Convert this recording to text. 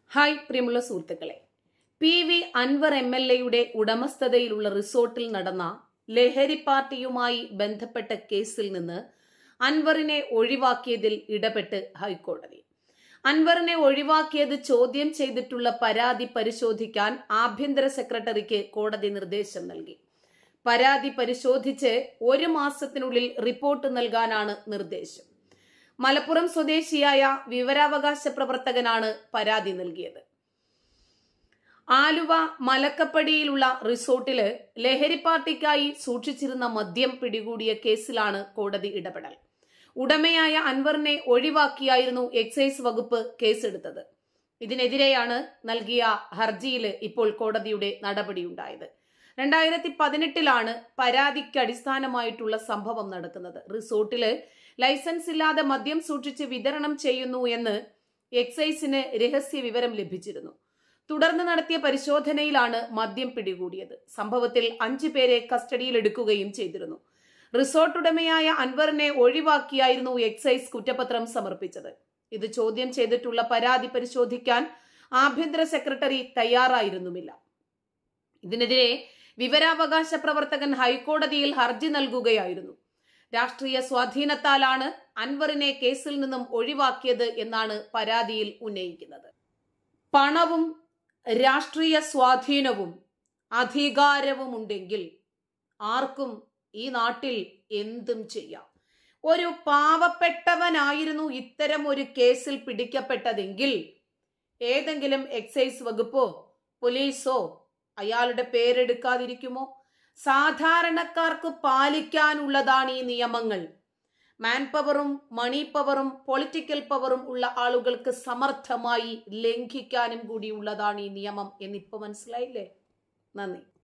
hi പ്രിയമുള്ള സുഹൃത്തുക്കളെ P V Anwar M L എയുടെ ഉടമസ്ഥതയിലുള്ള റിസോർട്ടിൽ നടന്ന ലഹരി പാർട്ടിയുമായി ബന്ധപ്പെട്ട കേസിൽ നിന്ന് അൻവറിനെ ഒഴിവാക്കിയതിൽ ഇടപെട്ട് ഹൈക്കോടതി അൻവറിനെ ഒഴിവാക്കിയത് ചോദ്യം ചെയ്തിട്ടുള്ള പരാതി പരിശോധിക്കാൻ ആഭ്യന്തര സെക്രട്ടറിക്ക് കോടതി നിർദ്ദേശം നൽകി പരാതി പരിശോധിച്ച് ഒരു മാസത്തിനുള്ളിൽ റിപ്പോർട്ട് നൽകാനാണ് നിർദ്ദേശം മലപ്പുറം സ്വദേശിയായ വിവരാവകാശ പ്രവർത്തകനാണ് പരാതി നൽകിയത് ആലുവ മലക്കപ്പടിയിലുള്ള റിസോർട്ടില് ലഹരി പാർട്ടിക്കായി സൂക്ഷിച്ചിരുന്ന മദ്യം പിടികൂടിയ കേസിലാണ് കോടതി ഇടപെടൽ ഉടമയായ അൻവറിനെ ഒഴിവാക്കിയായിരുന്നു എക്സൈസ് വകുപ്പ് കേസെടുത്തത് ഇതിനെതിരെയാണ് നൽകിയ ഹർജിയിൽ ഇപ്പോൾ കോടതിയുടെ നടപടിയുണ്ടായത് രണ്ടായിരത്തി പതിനെട്ടിലാണ് പരാതിക്ക് അടിസ്ഥാനമായിട്ടുള്ള സംഭവം നടക്കുന്നത് റിസോർട്ടില് ലൈസൻസ് ഇല്ലാതെ മദ്യം സൂക്ഷിച്ച് വിതരണം ചെയ്യുന്നു എന്ന് എക്സൈസിന് രഹസ്യ വിവരം ലഭിച്ചിരുന്നു തുടർന്ന് നടത്തിയ പരിശോധനയിലാണ് മദ്യം പിടികൂടിയത് സംഭവത്തിൽ അഞ്ചു പേരെ കസ്റ്റഡിയിലെടുക്കുകയും ചെയ്തിരുന്നു റിസോർട്ട് ഉടമയായ അൻവറിനെ ഒഴിവാക്കിയായിരുന്നു എക്സൈസ് കുറ്റപത്രം സമർപ്പിച്ചത് ഇത് ചോദ്യം ചെയ്തിട്ടുള്ള പരാതി പരിശോധിക്കാൻ ആഭ്യന്തര സെക്രട്ടറി തയ്യാറായിരുന്നുമില്ല ഇതിനെതിരെ വിവരാവകാശ പ്രവർത്തകൻ ഹൈക്കോടതിയിൽ ഹർജി നൽകുകയായിരുന്നു രാഷ്ട്രീയ സ്വാധീനത്താലാണ് അൻവറിനെ കേസിൽ നിന്നും ഒഴിവാക്കിയത് എന്നാണ് പരാതിയിൽ ഉന്നയിക്കുന്നത് പണവും രാഷ്ട്രീയ സ്വാധീനവും അധികാരവും ഉണ്ടെങ്കിൽ ആർക്കും ഈ നാട്ടിൽ എന്തും ചെയ്യാം ഒരു പാവപ്പെട്ടവനായിരുന്നു ഇത്തരം ഒരു കേസിൽ പിടിക്കപ്പെട്ടതെങ്കിൽ ഏതെങ്കിലും എക്സൈസ് വകുപ്പോ പോലീസോ അയാളുടെ പേരെടുക്കാതിരിക്കുമോ സാധാരണക്കാർക്ക് പാലിക്കാനുള്ളതാണ് ഈ നിയമങ്ങൾ മാൻ പവറും മണി പവറും പൊളിറ്റിക്കൽ പവറും ഉള്ള ആളുകൾക്ക് സമർത്ഥമായി ലംഘിക്കാനും കൂടിയുള്ളതാണ് ഈ നിയമം എന്നിപ്പോ മനസ്സിലായില്ലേ നന്ദി